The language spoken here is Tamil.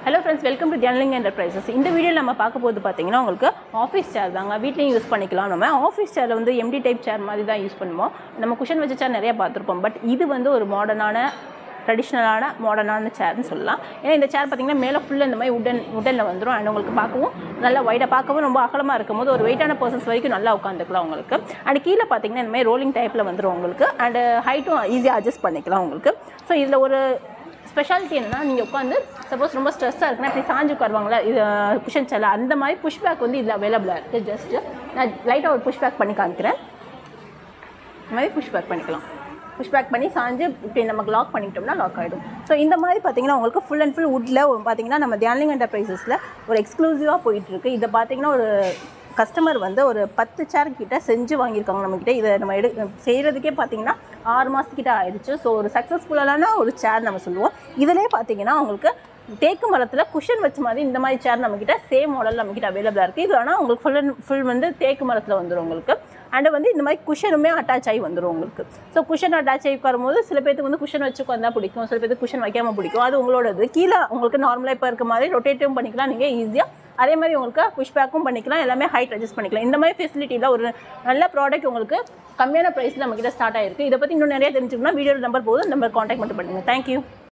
hello friends welcome to Dhyanaling enterprises இந்த வீடியோவில் நம்ம பார்க்க போது பார்த்தீங்கன்னா உங்களுக்கு ஆஃபீஸ் சேர் தாங்க வீட்லேயும் யூஸ் பண்ணிக்கலாம் நம்ம ஆஃபீஸ் சேரில் வந்து எம்டி டைப் சேர் மாதிரி தான் யூஸ் பண்ணுவோம் நம்ம குஷன் வச்ச சேர் நிறைய பார்த்துருப்போம் பட் இது வந்து ஒரு மாடர்னான ட்ரெடிஷ்னலான மாடர்னான சேர்னு சொல்லலாம் ஏன்னா இந்த சேர் பார்த்தீங்கன்னா மேலே ஃபுல்லாக இந்த மாதிரி உடன் உடனில் வந்துடும் அண்ட் உங்களுக்கு பார்க்கவும் நல்லா வைடாக பார்க்கவும் ரொம்ப அகலமாக இருக்கும் போது ஒரு வெயிட்டான பர்சன்ஸ் வரைக்கும் நல்லா உட்காந்துக்கலாம் உங்களுக்கு அண்ட் கீழே பார்த்தீங்கன்னா இந்த மாதிரி ரோலிங் டைப்பில் வந்துடும் உங்களுக்கு அண்ட் ஹைட்டும் ஈஸியாக அட்ஜஸ்ட் பண்ணிக்கலாம் உங்களுக்கு ஸோ இதில் ஒரு ஸ்பெஷாலிட்டி என்னன்னா நீங்கள் உட்காந்து சப்போஸ் ரொம்ப ஸ்ட்ரெஸ்ஸாக இருக்குன்னா இப்படி சாஞ்சு உட்காருவாங்களா இது குஷன் சேல அந்த மாதிரி புஷ் பேக் வந்து இதில் அவைலபிளாக இருக்குது ஜஸ்ட்டு நான் லைட்டாக ஒரு புஷ் பேக் பண்ணி காமிக்கிறேன் இந்த மாதிரி புஷ் பேக் பண்ணிக்கலாம் புஷ் பேக் பண்ணி சாஞ்சு இப்படி நமக்கு லாக் பண்ணிக்கிட்டோம்னா லாக் ஆகிடும் ஸோ இந்த மாதிரி பார்த்தீங்கன்னா உங்களுக்கு ஃபுல் அண்ட் ஃபுல் வுட்டில் பார்த்தீங்கன்னா நம்ம தியானிங் என்டர்பிரைசஸில் ஒரு எக்ஸ்க்ளூசிவாக போயிட்டுருக்கு இதை பார்த்தீங்கன்னா ஒரு கஸ்டமர் வந்து ஒரு பத்து சேர் கிட்ட செஞ்சு வாங்கியிருக்காங்க நம்மக்கிட்ட இதை நம்ம எடு செய்கிறதுக்கே பார்த்தீங்கன்னா ஆறு மாதத்துக்கிட்ட ஆயிடுச்சு ஸோ ஒரு சக்ஸஸ்ஃபுல்லான ஒரு சேர் நம்ம சொல்லுவோம் இதிலே பார்த்தீங்கன்னா உங்களுக்கு தேக்கு மரத்தில் குஷன் வச்ச மாதிரி இந்த மாதிரி சேர் நம்மக்கிட்ட சேம் மாடல் நம்மக்கிட்ட அவைலபிளாக இருக்குது இது ஆனால் உங்களுக்கு ஃபுல் அண்ட் ஃபுல் வந்து தேக்கு மரத்தில் வந்துடும் உங்களுக்கு அண்ட் வந்து இந்த மாதிரி குஷனுமே அட்டாச் ஆகி வந்துடும் உங்களுக்கு ஸோ குஷன் அட்டாச் ஆகி உட்காரும்போது சில பேருக்கு வந்து குஷன் வச்சு உட்காந்தா பிடிக்கும் சில பேருக்கு குஷன் வைக்காமல் பிடிக்கும் அது உங்களோட இது கீழே உங்களுக்கு நார்மலாக இப்போ இருக்க மாதிரி ரொட்டேட்டும் பண்ணிக்கலாம் நீங்கள் ஈஸியாக அதே மாதிரி உங்களுக்கு புஷ் பேக்கும் பண்ணிக்கலாம் எல்லாமே ஹைட் அட்ஜஸ்ட் பண்ணிக்கலாம் இந்த மாதிரி ஃபெசிலிட்டியில் ஒரு நல்ல ப்ராடக்ட் உங்களுக்கு கம்மியான ப்ரைஸில் நம்மக்கிட்ட ஸ்டார்ட் ஆயிருக்கு இதை பற்றி இன்னும் நிறைய தெரிஞ்சுக்கணும்னா வீடியோ நம்பர் போதும் நம்பர் காண்டாக்ட் மட்டும் பண்ணுங்கள் தேங்க்யூ